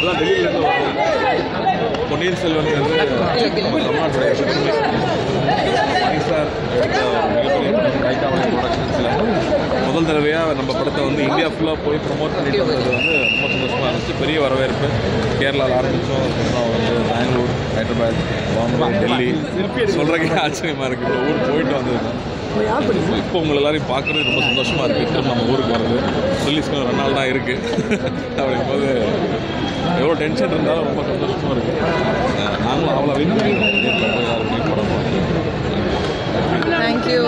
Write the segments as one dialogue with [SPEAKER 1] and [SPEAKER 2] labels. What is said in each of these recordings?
[SPEAKER 1] இப்போதான் டெல்லியிலேருந்து வரோம் பொன்னியின் செல்வன்கிறது நம்ம தமிழ்நாட்டுடைய மணி சார் கைட்டாவளி ப்ரொடக்ஷன்ஸில் முதல் தடவையாக நம்ம படத்தை வந்து இந்தியா ஃபுல்லாக போய் ப்ரொமோட் பண்ணிட்டு வந்தது வந்து ரொம்ப சந்தோஷமாக இருந்துச்சு பெரிய வரவேற்பு கேரளாவில் ஆரம்பித்தோம் அதுக்கப்புறம் வந்து பெங்களூர் ஹைதராபாத் பாம்பே டெல்லி சொல்கிறக்கே ஆச்சரியமாக இருக்குது இப்போ ஊர் போயிட்டு வந்திருக்கோம் இப்போ உங்களை எல்லாரையும் பார்க்குறது ரொம்ப சந்தோஷமாக இருக்குது திரும்ப நம்ம ஊருக்கு வர்றது ரிலீஸ்க்கு ரெண்டு நாள் தான் இருக்குது அப்படிங்கும்போது எவ்வளோ டென்ஷன் இருந்தாலும் ரொம்ப சந்தோஷமாக இருக்குது அஹ் நாங்களும் அவ்வளோ வெயிட் பண்ணிக்கிறோம் நேரில் போய் எல்லாரும் மீட் படம் பார்க்கணும்
[SPEAKER 2] தேங்க்யூ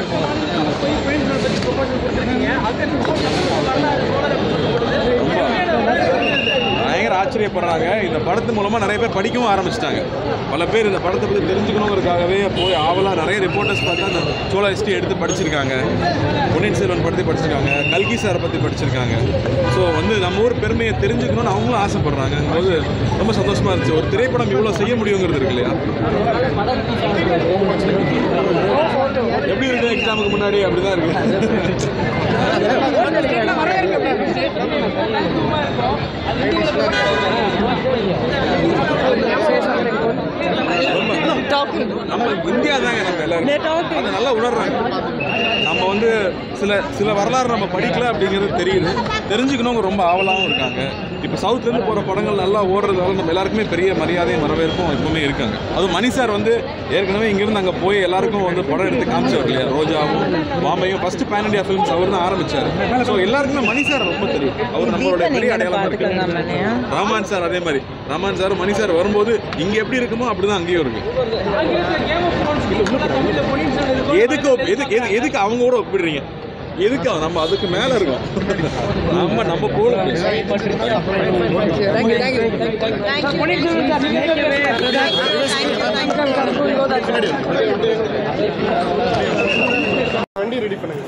[SPEAKER 1] ரொம்ப பயங்கர ஆச்சரியப்படுறாங்க இந்த படத்து மூலமாக நிறைய பேர் படிக்கவும் ஆரம்பிச்சிட்டாங்க பல பேர் இந்த படத்தை பற்றி தெரிஞ்சுக்கணுங்கிறதுக்காகவே போய் ஆவலாக நிறைய ரிப்போர்ட்டர்ஸ் பார்த்தா அந்த சோழ ஹிஸ்ட்ரி எடுத்து படிச்சிருக்காங்க பொன்னியின் செல்வன் பற்றி படிச்சிருக்காங்க கல்கி சாரை பற்றி படிச்சிருக்காங்க ஸோ வந்து நம்ம ஊர் பெருமையை தெரிஞ்சுக்கணும்னு அவங்களும் ஆசைப்படுறாங்க போது ரொம்ப சந்தோஷமாக இருந்துச்சு ஒரு திரைப்படம் இவ்வளோ செய்ய முடியுங்கிறது இருக்கு இல்லையா எப்படி இருக்கு எக்ஸாமுக்கு முன்னாடி அப்படிதான் இருக்கு ரொம்ப நம்ம இந்தியா தாங்க நம்ம எல்லாரும் அதை நல்லா உணர்றாங்க நம்ம வந்து சில சில வரலாறு நம்ம படிக்கல அப்படிங்கிறது தெரியுது தெரிஞ்சுக்கணுங்க ரொம்ப ஆவலாகவும் இருக்காங்க இப்போ சவுத்லேருந்து போகிற படங்கள் நல்லா ஓடுறதால நம்ம எல்லாருக்குமே பெரிய மரியாதையும் வரவேற்பும் எப்பவுமே இருக்காங்க அதுவும் மணி சார் வந்து ஏற்கனவே இங்கேருந்து அங்கே போய் எல்லாருக்கும் வந்து படம் எடுத்து காமிச்சவர் இல்லையா ரோஜாவும் பாம்பையும் ஃபர்ஸ்ட் பேன் இண்டியா ஃபிலிம்ஸ் அவர் தான் ஆரம்பிச்சார் ஸோ எல்லாருக்குமே மணி சார் ரொம்ப தெரியும் அவர் நம்மளோட பெரிய அடையாளமாக இருக்கு ரஹ்மான் சார் அதே மாதிரி ரஹ்மான் சார் மணி சார் வரும்போது இங்கே எப்படி இருக்குமோ அப்படிதான் அங்கேயும் இருக்கு எதுக்கு ஒப்- எதுக்கு எது- எதுக்கு அவங்க கூட ஒப்பிடுறீங்க எதுக்கு அவ- நம்ம அதுக்கு மேல இருக்கோம் நம்ம நம்ம போல
[SPEAKER 2] தேங்க்யூ தேங்க்யூ தேங்க்யூ
[SPEAKER 3] வண்டி ரெடி பண்ணுங்க